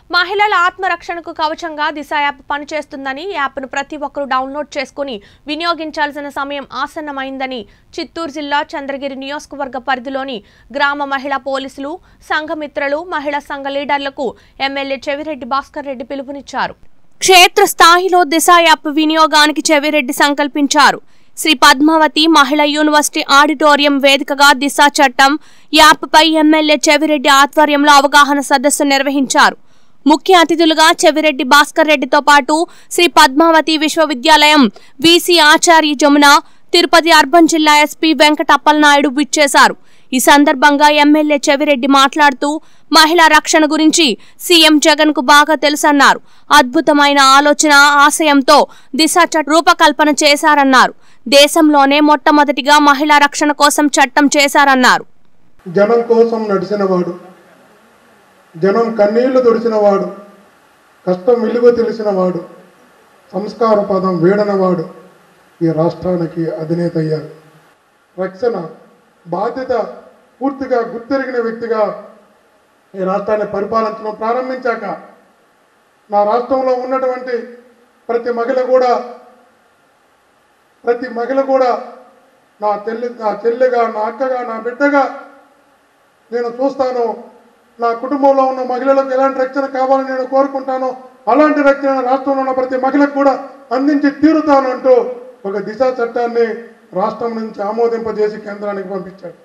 మహిళల ఆత్మరక్షణకు కవచంగా దిశ యాప్ పనిచేస్తుందని యాప్ను ప్రతి ఒక్కరూ డౌన్లోడ్ చేసుకుని వినియోగించాల్సిన సమయం ఆసన్నమైందని చిత్తూరు జిల్లా చంద్రగిరి నియోజకవర్గ పరిధిలోని గ్రామ మహిళా పోలీసులు సంఘమిత్రలు మహిళా సంఘ లీడర్లకు ఎమ్మెల్యే చెవిరెడ్డి భాస్కర్ రెడ్డి పిలుపునిచ్చారు క్షేత్ర స్థాయిలో దిశ యాప్ వినియోగానికి చెవిరెడ్డి సంకల్పించారు శ్రీ పద్మావతి మహిళా యూనివర్సిటీ ఆడిటోరియం వేదికగా దిశ చట్టం యాప్పై ఎమ్మెల్యే చెవిరెడ్డి ఆధ్వర్యంలో అవగాహన సదస్సు నిర్వహించారు ముఖ్య అతిథులుగా చెవిరెడ్డి భాస్కర్ రెడ్డితో పాటు శ్రీ పద్మావతి విశ్వవిద్యాలయం వీసీ ఆచార్య జమున తిరుపతి అర్బన్ జిల్లా ఎస్పీ వెంకట అప్పలనాయుడు విచ్చేశారు ఈ సందర్భంగా ఎమ్మెల్యే చెవిరెడ్డి మాట్లాడుతూ మహిళా రక్షణ గురించి సీఎం జగన్ కు బాగా తెలుసన్నారు అద్భుతమైన ఆలోచన ఆశయంతో దిశ చట్ట రూపకల్పన చేశారన్నారు దేశంలోనే మొట్టమొదటిగా మహిళా రక్షణ కోసం చట్టం చేశారన్నారు జనం కోసం నడిచినవాడు జనం కన్నీళ్లు తుడిచినవాడు కష్టం విలువ తెలిసినవాడు సంస్కార పదం వీడనవాడు ఈ రాష్ట్రానికి అధినేత అయ్యారు రక్షణ బాధ్యత పూర్తిగా గుర్తెరిగిన వ్యక్తిగా ఈ రాష్ట్రాన్ని పరిపాలించడం ప్రారంభించాక నా రాష్ట్రంలో ఉన్నటువంటి ప్రతి మహిళ కూడా ప్రతి మహిళ కూడా నా చెల్లి నా చెల్లిగా నా అక్కగా నా బిడ్డగా నేను చూస్తాను నా కుటుంబంలో ఉన్న మహిళలకు ఎలాంటి రక్షణ కావాలని నేను కోరుకుంటానో అలాంటి రక్షణ రాష్ట్రంలో ఉన్న ప్రతి మహిళకు కూడా అందించి తీరుతాను అంటూ ఒక దిశ చట్టాన్ని రాష్ట్రం నుంచి ఆమోదింపజేసి కేంద్రానికి పంపించాడు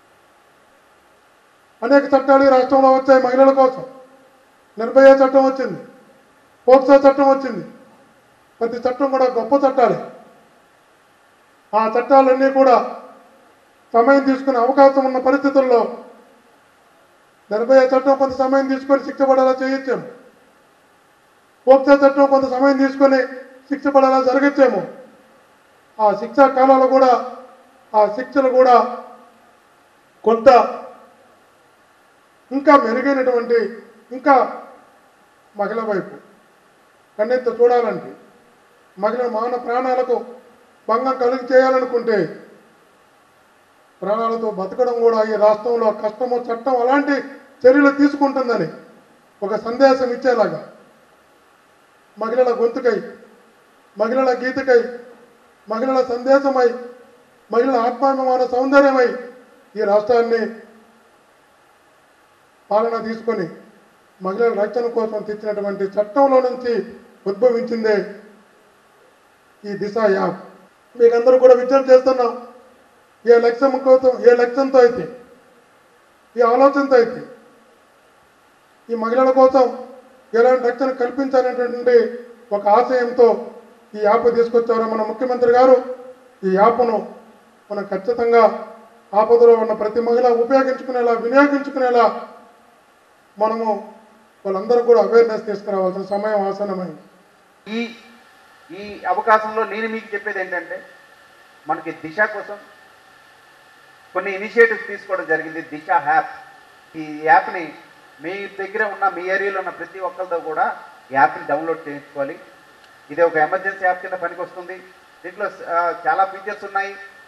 అనేక చట్టాలు ఈ రాష్ట్రంలో వచ్చాయి మహిళల కోసం నిర్భయ చట్టం వచ్చింది పోక్సో చట్టం వచ్చింది ప్రతి చట్టం కూడా గొప్ప చట్టాలే ఆ చట్టాలన్నీ కూడా సమయం తీసుకునే అవకాశం ఉన్న పరిస్థితుల్లో నిర్భయ చట్టం కొంత సమయం తీసుకొని శిక్ష పడేలా చేయొచ్చాము పోక్సో చట్టం కొంత సమయం తీసుకొని శిక్ష పడేలా జరగచ్చేమో ఆ శిక్షా కాలాలు కూడా ఆ శిక్షలు కూడా కొంత ఇంకా మెరుగైనటువంటి ఇంకా మహిళ వైపు కన్నెత్త చూడాలంటే మహిళ మానవ ప్రాణాలకు భంగం కలిగి చేయాలనుకుంటే ప్రాణాలతో బతకడం కూడా ఈ రాష్ట్రంలో కష్టమో చట్టం అలాంటి చర్యలు తీసుకుంటుందని ఒక సందేశం ఇచ్చేలాగా మహిళల గొంతుకై మహిళల గీతకై మహిళల సందేశమై మహిళల ఆత్మాభిమాన సౌందర్యమై ఈ రాష్ట్రాన్ని పాలన తీసుకొని మహిళల రక్షణ కోసం తెచ్చినటువంటి చట్టంలో నుంచి ఉద్భవించిందే ఈ దిశ యాప్ మీకందరూ కూడా విజ్ఞప్తి చేస్తున్నాం ఏ లక్ష్యం కోసం ఏ లక్ష్యంతో అయితే ఈ ఆలోచనతో అయితే ఈ మహిళల కోసం ఎలాంటి రక్షణ కల్పించాలనేటువంటి ఒక ఆశయంతో ఈ యాప్ తీసుకొచ్చారో మన ముఖ్యమంత్రి గారు ఈ యాప్ను మనం ఖచ్చితంగా ఆపదలో ఉన్న ప్రతి మహిళ ఉపయోగించుకునేలా వినియోగించుకునేలా మనము వాళ్ళందరూ కూడా అవేర్నెస్ తీసుకురావాల్సిన సమయం ఆసనమైంది ఈ ఈ అవకాశంలో నేను మీకు చెప్పేది ఏంటంటే మనకి దిశ కోసం కొన్ని ఇనిషియేటివ్స్ తీసుకోవడం జరిగింది దిశ యాప్ ఈ యాప్ని మీ దగ్గర ఉన్న మీ ఏరియాలో ఉన్న ప్రతి ఒక్కరితో కూడా ఈ యాప్ని డౌన్లోడ్ చేయించుకోవాలి ఇది ఒక ఎమర్జెన్సీ యాప్ కింద పనికి వస్తుంది దీంట్లో ఆ, చాలా ఫీచర్స్ ఉన్నాయి